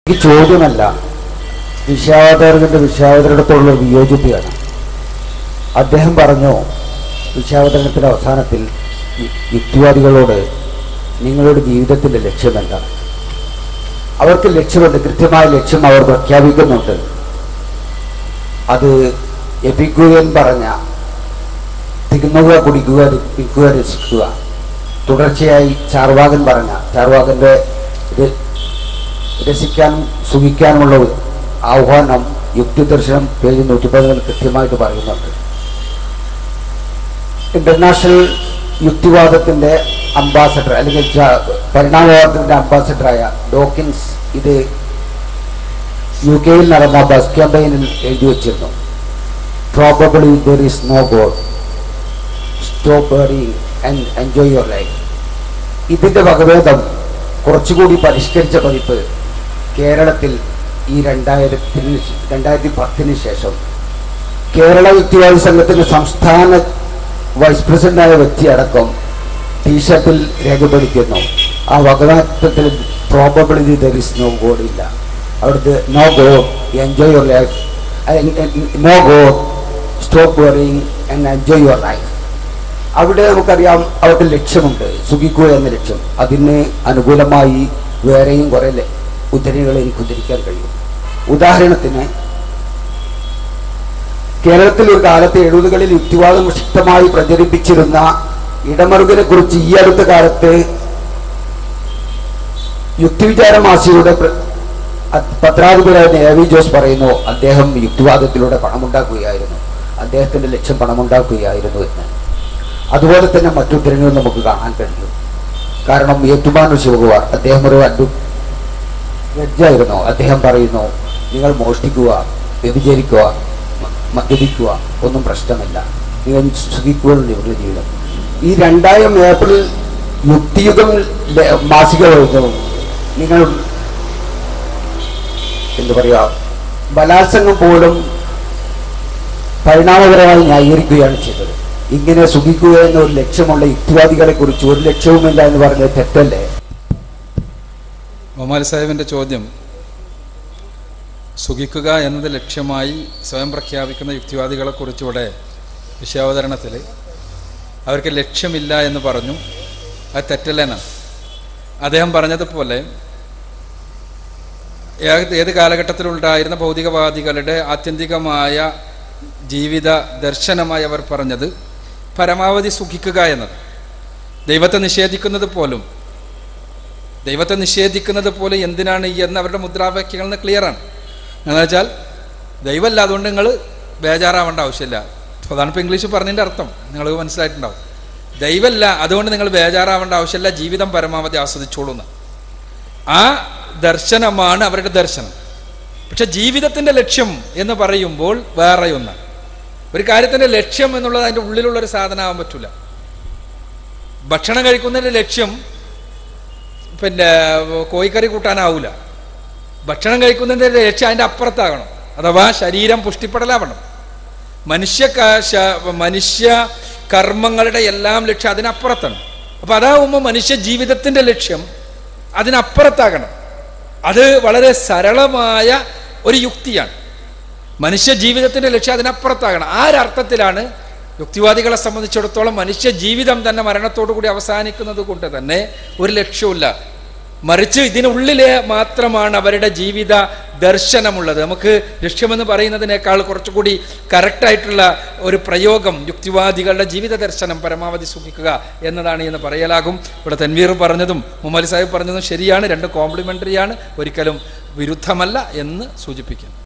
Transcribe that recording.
ഈ ചോദ്യമല്ല വിശ്വാവതാരകന്റെ വിശ്വാവതരണത്തോടുള്ള വിയോജിപ്പിയാണ് അദ്ദേഹം പറഞ്ഞു വിശ്വാവതരണത്തിന്റെ അവസാനത്തിൽ യു- യുക്തിവാദികളോട് നിങ്ങളുടെ ജീവിതത്തിന്റെ ലക്ഷ്യം എന്താണ് അവർക്ക് ലക്ഷ്യമുണ്ട് കൃത്യമായ ലക്ഷ്യം അവർ പ്രഖ്യാപിക്കുന്നുണ്ട് അത് എപിക്കുയൻ പറഞ്ഞ തിന്നുക കുടിക്കുക രസിക്കുക രസിക്കുക തുടർച്ചയായി ചാർവാകൻ പറഞ്ഞ ചാർവാകന്റെ ഇത് രസിക്കാനും സുഖിക്കാനുമുള്ള ഒരു ആഹ്വാനം യുക്തി ദർശനം പേജ് നൂറ്റി പതിനാല് കൃത്യമായിട്ട് പറയുന്നുണ്ട് ഇന്റർനാഷണൽ യുക്തിവാദത്തിന്റെ അംബാസഡർ അല്ലെങ്കിൽ ച- പരിണാമവാദത്തിന്റെ അംബാസഡറായ ഡോക്കിൻസ് ഇത് യു കെയിൽ നടന്ന ബസ് ക്യാമ്പയിനിൽ എഴുതി വച്ചിരുന്നു probably there is no god stop ബേറിങ് ആൻഡ് എൻജോയ് യുവർ ലൈഫ് ഇതിന്റെ വകഭേദം കുറച്ചുകൂടി പരിഷ്കരിച്ച പതിപ്പ് കേരളത്തിൽ ഈ രണ്ടായിരത്തിന് രണ്ടായിരത്തി പത്തിന് ശേഷം കേരള യുക്തിവാദി സംഘത്തിന്റെ സംസ്ഥാന വൈസ് പ്രസിഡന്റായ വ്യക്തി അടക്കം ടീഷർട്ടിൽ രേഖപ്പെടുത്തുന്നു ആ വകമാറ്റത്തിൽ probability there is no god ഇല്ല അവിടുത്തെ no god enjoy your life no god stop worrying and enjoy your life അവിടെ നമുക്കറിയാം അവർക്ക് ലക്ഷ്യമുണ്ട് സുഖിക്കുക എന്ന ലക്ഷ്യം അതിന് അനുകൂലമായി വേറെയും കുറെ ല- ഉദ്ധരണികൾ എനിക്ക് ഉദ്ധരിക്കാൻ കഴിയും ഉദാഹരണത്തിന് കേരളത്തിൽ ഒരു കാലത്ത് എഴുപതുകളിൽ യുക്തിവാദം ശക്തമായി പ്രചരിപ്പിച്ചിരുന്ന ഇടമറുകിനെ കുറിച്ച് ഈ അടുത്ത കാലത്ത് യുക്തിവിചാര മാസികയുടെ പ്ര- അ- പത്രാധിപരായ നേവി ജോസ് പറയുന്നു അദ്ദേഹം യുക്തിവാദത്തിലൂടെ പണമുണ്ടാക്കുകയായിരുന്നു അദ്ദേഹത്തിന്റെ ലക്ഷ്യം പണമുണ്ടാക്കുകയായിരുന്നു എന്ന് അതുപോലെ തന്നെ മറ്റു ഉദ്ധരണികൾ നമുക്ക് കാണാൻ കഴിയും കാരണം ഏറ്റുമാനൂർ ശിവകുമാർ അദ്ദേഹം ഒരു അഡ്വ ജഡ്ജായിരുന്നു അദ്ദേഹം പറയുന്നു നിങ്ങൾ മോഷ്ടിക്കുക വ്യഭിചരിക്കുക മ- മദ്യപിക്കുക ഒന്നും പ്രശ്നമില്ല നിങ്ങൾ സുഖിക്കുക നിങ്ങളുടെ ജീവിതം ഈ രണ്ടായിരം ഏപ്രിൽ യുക്തിയുഗം ലെ- മാസിക എഴുതുന്നു നിങ്ങൾ എന്തു പറയുക ബലാത്സംഗം പോലും പരിണാമപരമായി ന്യായീകരിക്കുകയാണ് ചെയ്തത് ഇങ്ങനെ സുഖിക്കുക എന്ന ഒരു ലക്ഷ്യമുള്ള യുക്തിവാദികളെ കുറിച്ച് ഒരു ലക്ഷ്യവുമില്ല എന്ന് പറഞ്ഞത് തെറ്റല്ലേ ഒമാൽ സാഹിബിൻ്റെ ചോദ്യം സുഖിക്കുക എന്നത് ലക്ഷ്യമായി സ്വയം പ്രഖ്യാപിക്കുന്ന യുക്തിവാദികളെക്കുറിച്ചിവിടെ വിഷയാവതരണത്തിൽ അവർക്ക് ലക്ഷ്യമില്ല എന്ന് പറഞ്ഞു അത് തെറ്റല്ലേനാണ് അദ്ദേഹം പറഞ്ഞതുപോലെ ഏത് ഏത് കാലഘട്ടത്തിലുണ്ടായിരുന്ന ഭൗതികവാദികളുടെ ആത്യന്തികമായ ജീവിത ദർശനമായി അവർ പറഞ്ഞത് പരമാവധി സുഖിക്കുക എന്നത് ദൈവത്തെ നിഷേധിക്കുന്നത് പോലും ദൈവത്തെ നിഷേധിക്കുന്നത് പോലെ എന്തിനാണ് ഈ എന്ന് അവരുടെ മുദ്രാവാക്യങ്ങൾ നിന്ന് ക്ലിയറാണ് എന്ന് വെച്ചാൽ ദൈവമല്ല അതുകൊണ്ട് നിങ്ങൾ ബേജാറാവേണ്ട ആവശ്യമില്ല അതാണ് ഇപ്പോൾ ഇംഗ്ലീഷ് പറഞ്ഞതിൻ്റെ അർത്ഥം നിങ്ങൾ മനസ്സിലായിട്ടുണ്ടാവും ദൈവമല്ല അതുകൊണ്ട് നിങ്ങൾ ബേജാറാവേണ്ട ആവശ്യമില്ല ജീവിതം പരമാവധി ആസ്വദിച്ചോളൂ എന്ന് ആ ദർശനമാണ് അവരുടെ ദർശനം പക്ഷെ ജീവിതത്തിൻ്റെ ലക്ഷ്യം എന്ന് പറയുമ്പോൾ വേറെ ഒന്നാണ് ഒരു കാര്യത്തിൻ്റെ ലക്ഷ്യം എന്നുള്ളത് അതിൻ്റെ ഉള്ളിലുള്ളൊരു സാധനമാകാൻ പറ്റില്ല ഭക്ഷണം കഴിക്കുന്നതിൻ്റെ ലക്ഷ്യം പിന്നെ കോഴിക്കറി കൂട്ടാനാവില്ല ഭക്ഷണം കഴിക്കുന്നതിൻ്റെ ലക്ഷ്യം അതിൻ്റെ അപ്പുറത്താകണം അഥവാ ശരീരം പുഷ്ടിപ്പെടലാവണം മനുഷ്യ ക- ശ- മനുഷ്യ കർമ്മങ്ങളുടെ എല്ലാം ലക്ഷ്യം അതിനപ്പുറത്താണ് അപ്പോൾ അതാവുമ്പോൾ മനുഷ്യ ജീവിതത്തിൻ്റെ ലക്ഷ്യം അതിനപ്പുറത്താകണം അത് വളരെ സരളമായ ഒരു യുക്തിയാണ് മനുഷ്യ ജീവിതത്തിൻ്റെ ലക്ഷ്യം അതിനപ്പുറത്താകണം ആ ഒരർത്ഥത്തിലാണ് യുക്തിവാദികളെ സംബന്ധിച്ചിടത്തോളം മനുഷ്യ ജീവിതം തന്നെ മരണത്തോടു കൂടി അവസാനിക്കുന്നത് കൊണ്ട് തന്നെ ഒരു ലക്ഷ്യമില്ല മറിച്ച് ഇതിനുള്ളിലെ മാത്രമാണ് അവരുടെ ജീവിത ദർശനമുള്ളത് നമുക്ക് ലക്ഷ്യമെന്ന് പറയുന്നതിനേക്കാൾ കുറച്ചുകൂടി കറക്റ്റായിട്ടുള്ള ഒരു പ്രയോഗം യുക്തിവാദികളുടെ ജീവിത ദർശനം പരമാവധി സുഖിക്കുക എന്നതാണ് എന്ന് പറയലാകും ഇവിടെ തൻവീർ പറഞ്ഞതും മുഹമ്മദ് സാഹിബ് പറഞ്ഞതും ശരിയാണ് രണ്ട് കോംപ്ലിമെൻ്ററിയാണ് ഒരിക്കലും വിരുദ്ധമല്ല എന്ന് സൂചിപ്പിക്കുന്നു